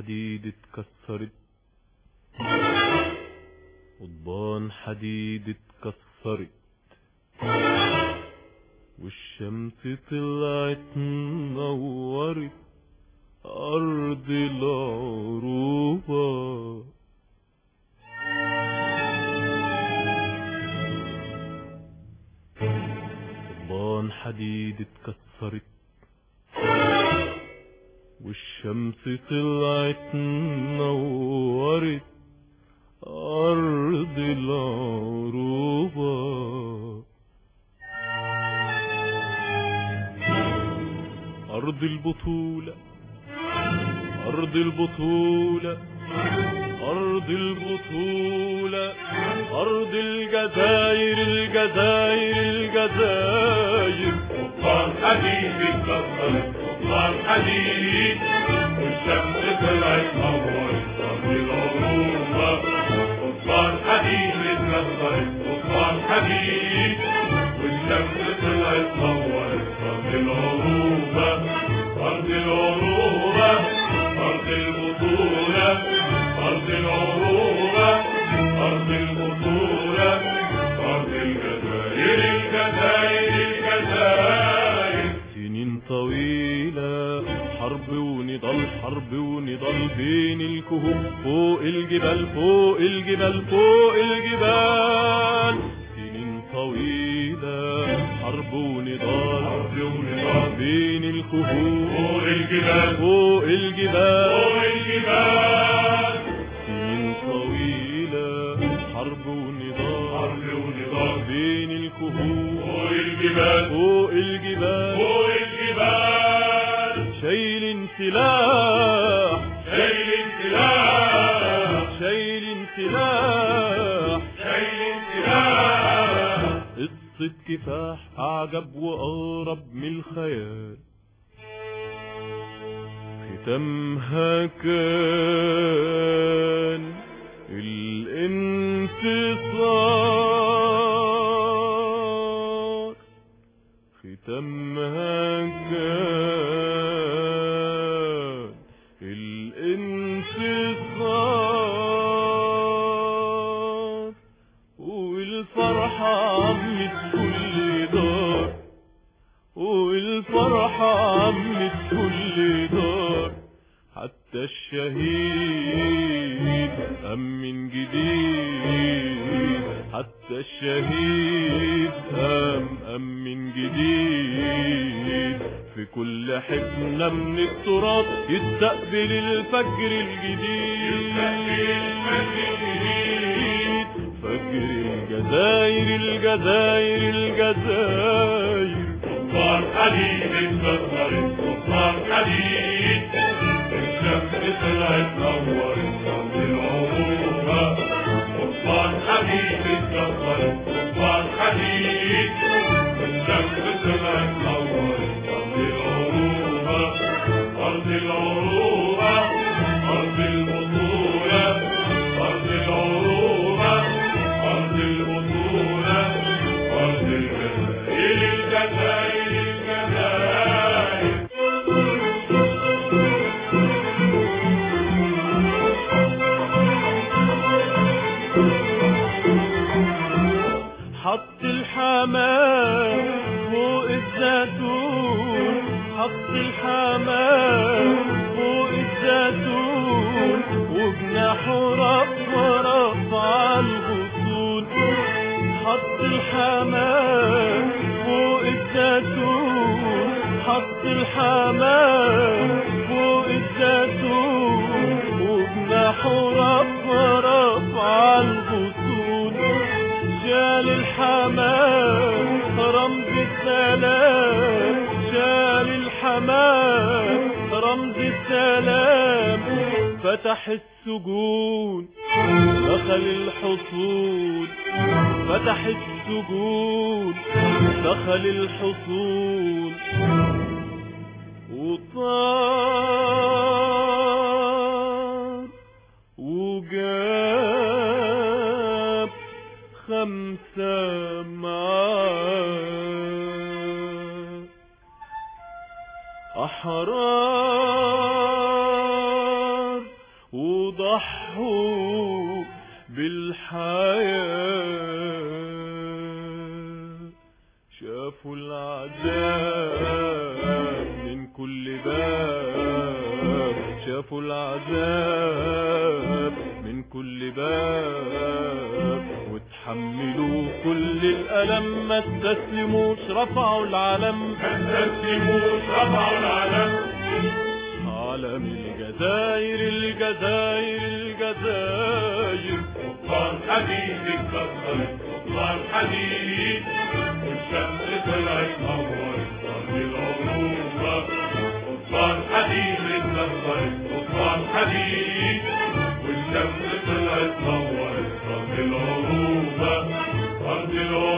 حديد اتكسرت قضبان حديد اتكسرت والشمس طلعت نورت أرض العروبة قضبان حديد اتكسرت والشمس طلعت نورت أرض العروبة أرض البطولة أرض البطولة أرض البطولة أرض الجزائر الجزائر الجزائر قضبان حديد اتكسرت قضبان حديد والشمس طلعت نورت أرض العروبة قضبان حديد اتكسرت قضبان حديد والشمس طلعت نورت أرض العروبة أرض العروبة أرض البطولة أرض العروبة أرض البطولة أرض الجزائر الجزائر الجزائر سنين طويلة حرب ونضال حرب ونضال بين الكهوف فوق الجبال فوق الجبال فوق الجبال سنين طويلة حرب ونضال حرب ونضال بين الكهوف فوق الجبال فوق الجبال فوق الجبال سنين طويلة حرب ونضال حرب ونضال بين الكهوف فوق الجبال فوق الجبال فوق الجبال شايل سلاح شايل سلاح شايل سلاح شايل سلاح قصة كفاح أعجب وأغرب من الخيال ختمها كان الانتصار ختمها كان الانتصار والفرحة عمت كل دار والفرحة عمت كل دار حتى الشهيد قام من جديد حتى الشهيد قام قام من جديد في كل حفنة من التراب يستقبل الفجر الجديد فجر الجزائر الجزائر الجزائر قضبان حديد اتكسرت قضبان حديد الشمس طلعت نورت أرض العروبة قضبان حديد اتكسرت قضبان حديد الشمس طلعت نورت أرض العروبة أرض العروبة أرض البطولة أرض العروبة أرض البطولة أرض الجزائر الجزائر الجزائر حط الحمام فوق الزيتون حط الحمام فوق الزيتون وجناحه رفع رفع الغصون حط الحمام فوق الزيتون حط الحمام فوق الزيتون وجناحه رفع رفع الغصون شال الحمام رمز السلام شال الحمام رمز السلام فتح السجون دخل الحصون فتح السجون دخل الحصون وطار وجاب خمسة معاه أحرار فرحوا بالحياة شافوا العذاب من كل باب شافوا العذاب من كل باب وتحملوا كل الألم ما استسلموش رفعوا العلم تسلموا رفعوا العلم علم الجزائر الجزائر الجزائر قبطان حديد اتكسرت قبطان حديد والشمس طلعت نورت ارض العروبة قبطان حديد اتكسرت قبطان حديد والشمس طلعت نورت ارض العروبة ارض العروبة